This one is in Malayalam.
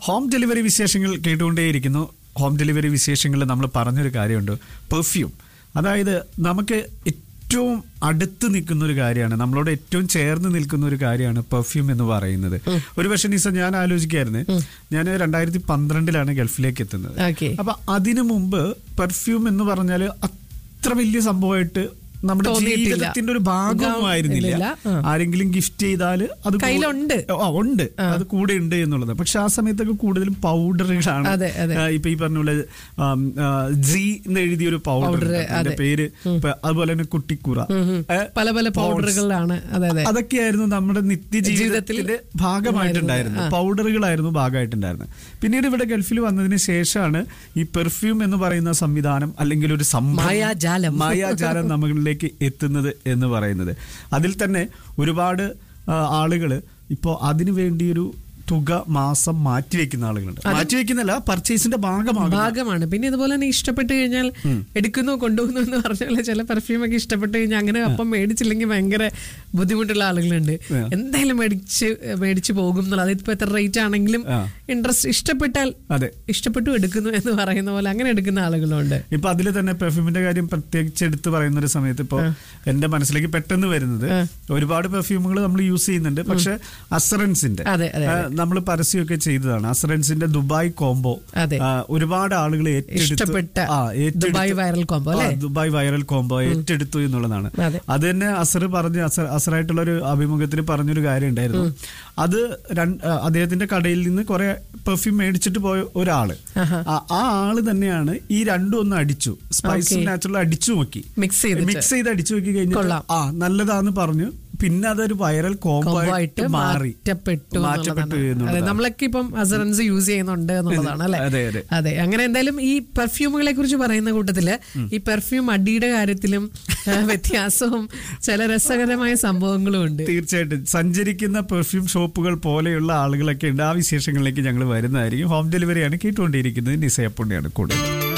ഹോം ഡെലിവറി വിശേഷങ്ങൾ കേട്ടുകൊണ്ടേയിരിക്കുന്നു ഹോം ഡെലിവറി വിശേഷങ്ങളിൽ നമ്മൾ പറഞ്ഞൊരു കാര്യമുണ്ട് പെർഫ്യൂം അതായത് നമുക്ക് ഏറ്റവും അടുത്ത് നിൽക്കുന്ന ഒരു കാര്യമാണ് നമ്മളോട് ഏറ്റവും ചേർന്ന് നിൽക്കുന്ന ഒരു കാര്യമാണ് പെർഫ്യൂം എന്ന് പറയുന്നത് ഒരു പക്ഷേ നിസ ഞാൻ ആലോചിക്കായിരുന്നു ഞാൻ രണ്ടായിരത്തി പന്ത്രണ്ടിലാണ് ഗൾഫിലേക്ക് എത്തുന്നത് ഓക്കെ അപ്പൊ അതിനു മുമ്പ് പെർഫ്യൂം എന്ന് പറഞ്ഞാൽ അത്ര വലിയ സംഭവമായിട്ട് നമ്മുടെ തോന്നിയിട്ടില്ല. ജീവിതത്തിന്റെ ഒരു ഭാഗമായിരുന്നില്ല ഇല്ല, ആ. ആരെങ്കിലും ഗിഫ്റ്റ് ചെയ്താൽ അത് കൂ- കയ്യിലുണ്ട്. ആ, ഉണ്ട് അത് കൂടെ ഉണ്ട് എന്നുള്ളത് പക്ഷെ ആ സമയത്തൊക്കെ കൂടുതലും പൗഡറുകളാണ് അതെ, അതെ. ആ, ഇപ്പൊ ഈ പറഞ്ഞ പോലെ ആം, ആ, ജി എന്ന് എഴുതിയ ഒരു പൗഡർ Powder, അതിന്റെ അതെ. പേര് ഇപ്പൊ അതുപോലെ തന്നെ കുട്ടിക്കുറ ഏ, പല പല Pond's. പൗഡറുകളിലാണ് അതെ അതെ അതൊക്കെയായിരുന്നു നമ്മുടെ നിത്യജീവിതത്തിന്റെ ജീവിതത്തിൽ ഭാഗമായിട്ടുണ്ടായിരുന്നു പൗഡറുകളായിരുന്നു ഭാഗമായിട്ടുണ്ടായിരുന്നത് പിന്നീട് ഇവിടെ ഗൾഫിൽ വന്നതിന് ശേഷമാണ് ഈ പെർഫ്യൂം എന്ന് പറയുന്ന സംവിധാനം അല്ലെങ്കിൽ ഒരു സംഭവം മായാജാലം. മായാജാലം നമ്മളിലേക്ക് എത്തുന്നത് എന്ന് പറയുന്നത് അതിൽ തന്നെ ഒരുപാട് ആളുകൾ ഇപ്പോൾ അതിനു വേണ്ടിയൊരു തുക മാസം മാറ്റിവെക്കുന്ന ആളുകളുണ്ട് മാറ്റിവെക്കുന്നില്ല പർച്ചേസിന്റെ ഭാഗമാകും ഭാഗമാണ് പിന്നെ ഇതുപോലെ തന്നെ ഇഷ്ടപ്പെട്ട് കഴിഞ്ഞാൽ എടുക്കുന്നു കൊണ്ടുപോകുന്നു എന്ന് പറഞ്ഞാൽ ചില പെർഫ്യൂം ഒക്കെ ഇഷ്ടപ്പെട്ട് കഴിഞ്ഞാൽ അങ്ങനെ അപ്പം മേടിച്ചില്ലെങ്കിൽ ഭയങ്കര ബുദ്ധിമുട്ടുള്ള ആളുകളുണ്ട് ആ. എന്തായാലും മേടിച്ച് മേടിച്ച് പോകും എന്നുള്ളത് അതിപ്പോ എത്ര റേറ്റ് ആണെങ്കിലും ആ. ഇൻട്രസ്റ്റ് ഇഷ്ടപ്പെട്ടാൽ അതെ ഇഷ്ടപ്പെട്ടു എടുക്കുന്നു എന്ന് പറയുന്ന പോലെ അങ്ങനെ എടുക്കുന്ന ആളുകളുണ്ട് ഇപ്പൊ അതിൽ തന്നെ പെർഫ്യൂമിന്റെ കാര്യം പ്രത്യേകിച്ച് എടുത്ത് പറയുന്ന ഒരു സമയത്ത് ഇപ്പൊ എന്റെ മനസ്സിലേക്ക് പെട്ടെന്ന് വരുന്നത് ഒരുപാട് പെർഫ്യൂമുകൾ നമ്മൾ യൂസ് ചെയ്യുന്നുണ്ട് പക്ഷെ അസറൻസിന്റെ അതെ, അതെ, നമ്മൾ പരസ്യമൊക്കെ ചെയ്തതാണ് അസറൻസിന്റെ ദുബായ് കോംബോ അതെ. ഒരുപാട് ആളുകൾ ഏറ്റെടുത്തു ഇഷ്ടപ്പെട്ട ആ, ഏറ്റെടുത്തു. ദുബായ് വൈറൽ കോംബോ അല്ലേ? ആ, ദുബായ് വൈറൽ കോംബോ ഏറ്റെടുത്തു എന്നുള്ളതാണ് അതെ. അത് തന്നെ അസർ പറഞ്ഞ അസർ അസറായിട്ടുള്ള ഒരു അഭിമുഖത്തിൽ പറഞ്ഞൊരു കാര്യം ഉണ്ടായിരുന്നു അത് രണ്ട്- ആ, അദ്ദേഹത്തിന്റെ കടയിൽ നിന്ന് കുറെ പെർഫ്യൂം മേടിച്ചിട്ട് പോയ ഒരാള് ആഹാ. ആ ആ ആള് തന്നെയാണ് ഈ രണ്ടും ഒന്ന് അടിച്ചു സ്പൈസും Okay. നാച്ചുറൽ അടിച്ചു നോക്കി മിക്സ് ചെയ്തിട്ട് മിക്സ് ചെയ്ത് അടിച്ചു നോക്കി കഴിഞ്ഞാൽ കൊള്ളാം. ആ നല്ലതാന്ന് പറഞ്ഞു പിന്നെ അതൊരു വൈറൽ കോംബോ കോംബോ ആയിട്ട് ആയിട്ട് മാറി മാറ്റപ്പെട്ടു മാറ്റപ്പെട്ടു എന്നുള്ളതാണ്. അതെ എന്നുള്ളതാണ്. നമ്മളൊക്കെ ഇപ്പം അസറൻസ് യൂസ് ചെയ്യുന്നുണ്ട് എന്നുള്ളതാണ് അല്ലെ അതെ, അതെ. അതെ അങ്ങനെ എന്തായാലും ഈ പെർഫ്യൂമുകളെ കുറിച്ച് പറയുന്ന കൂട്ടത്തില് ഈ പെർഫ്യൂം അടിയുടെ കാര്യത്തിലും ആ, വ്യത്യാസവും ചില രസകരമായ സംഭവങ്ങളും ഉണ്ട് തീർച്ചയായിട്ടും സഞ്ചരിക്കുന്ന പെർഫ്യൂം ഷോപ്പുകൾ പോലെയുള്ള ആളുകളൊക്കെ ഉണ്ട് ആ വിശേഷങ്ങളിലേക്ക് ഞങ്ങൾ വരുന്നതായിരിക്കും ഹോം ഡെലിവറിയാണ് കേട്ടുകൊണ്ടിരിക്കുന്നത് നിസയപ്പുണ്യാണ് കൂടെ